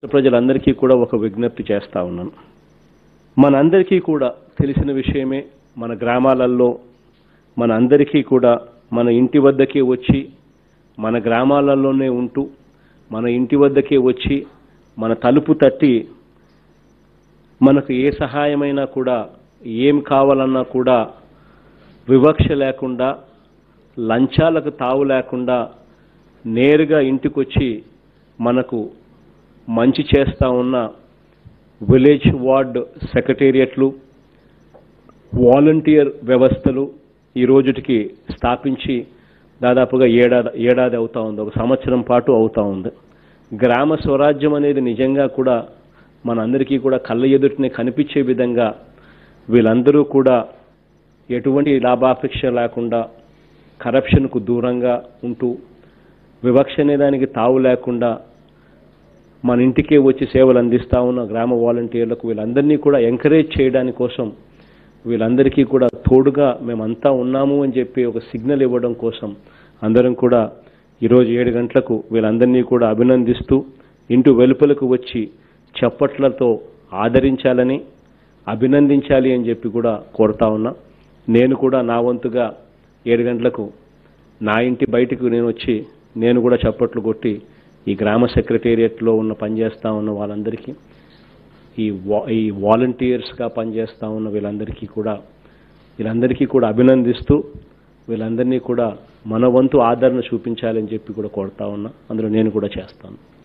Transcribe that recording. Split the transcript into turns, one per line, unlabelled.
ప్రజలందరికీ కూడా ఒక విజ్ఞప్తి చేస్తా ఉన్నాను మనందరికీ కూడా తెలిసిన విషయమే మన గ్రామాలలో మన అందరికీ కూడా మన ఇంటి వద్దకే వచ్చి మన గ్రామాలలోనే ఉంటూ మన ఇంటి వద్దకే వచ్చి మన తలుపు తట్టి మనకు ఏ సహాయమైనా కూడా ఏం కావాలన్నా కూడా వివక్ష లేకుండా లంచాలకు తావు లేకుండా నేరుగా ఇంటికొచ్చి మనకు మంచి చేస్తా ఉన్న విలేజ్ వార్డ్ సెక్రటేరియట్లు వాలంటీర్ వ్యవస్థలు ఈ రోజుటికి స్థాపించి దాదాపుగా ఏడాది ఏడాది అవుతా ఉంది ఒక సంవత్సరం పాటు అవుతా ఉంది గ్రామ స్వరాజ్యం అనేది నిజంగా కూడా మనందరికీ కూడా కళ్ళ ఎదుటినే కనిపించే విధంగా వీళ్ళందరూ కూడా ఎటువంటి లాభాపేక్ష లేకుండా కరప్షన్కు దూరంగా ఉంటూ వివక్ష అనే దానికి తావు లేకుండా మన ఇంటికే వచ్చి సేవలు అందిస్తా ఉన్న గ్రామ వాలంటీర్లకు వీళ్ళందరినీ కూడా ఎంకరేజ్ చేయడానికి కోసం వీళ్ళందరికీ కూడా తోడుగా మేమంతా ఉన్నాము అని చెప్పి ఒక సిగ్నల్ ఇవ్వడం కోసం అందరం కూడా ఈరోజు ఏడు గంటలకు వీళ్ళందరినీ కూడా అభినందిస్తూ ఇంటి వెలుపలకు వచ్చి చప్పట్లతో ఆదరించాలని అభినందించాలి అని చెప్పి కూడా కోరుతా ఉన్నా నేను కూడా నా వంతుగా ఏడు గంటలకు నా ఇంటి బయటకు నేను వచ్చి నేను కూడా చప్పట్లు కొట్టి ఈ గ్రామ సెక్రటేరియట్లో ఉన్న పనిచేస్తా ఉన్న వాళ్ళందరికీ ఈ వా ఈ వాలంటీర్స్గా పనిచేస్తా ఉన్న వీళ్ళందరికీ కూడా వీళ్ళందరికీ కూడా అభినందిస్తూ వీళ్ళందరినీ కూడా మన వంతు ఆదరణ చూపించాలని చెప్పి కూడా కోరుతా ఉన్నా అందులో నేను కూడా చేస్తాను